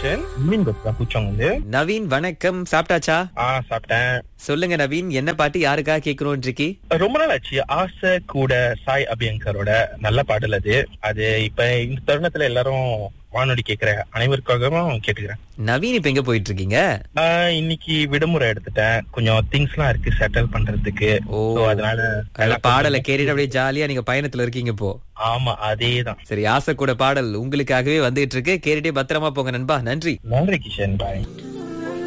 கிஷன் மீன் பத்து பூச்சவங்க வந்து நவீன் வணக்கம் சாப்பிட்டாச்சா ஆ சாப்பிட்டேன் சொல்லுங்க நவீன் என்ன பாட்டு யாருக்காக கேக்குறோம் இன்றைக்கு ரொம்ப நாள் ஆச்சு ஆசை கூட சாய் அபியங்கரோட நல்ல பாடல் அது அது இப்ப இந்த தருணத்துல எல்லாரும் வானொலி கேக்குற அனைவருக்காகவும் கேட்டுக்கிறேன் நவீன் இப்ப எங்க போயிட்டு இருக்கீங்க ஆஹ் இன்னைக்கு விடுமுறை எடுத்துட்டேன் கொஞ்சம் திங்ஸ் எல்லாம் இருக்கு செட்டில் பண்றதுக்கு ஓ So, அதனால நல்ல பாடலை கேட்டுட்டு அப்படியே ஜாலியா நீங்க பயணத்துல இருக்கீங்க இப்போ ஆமா அதேதான் சரி ஆசை கூட பாடல் உங்களுக்காகவே வந்துட்டு இருக்கு கேட்டுட்டே பத்திரமா போங்க நண்பா நன்றி நன்றி கிஷன் பாய்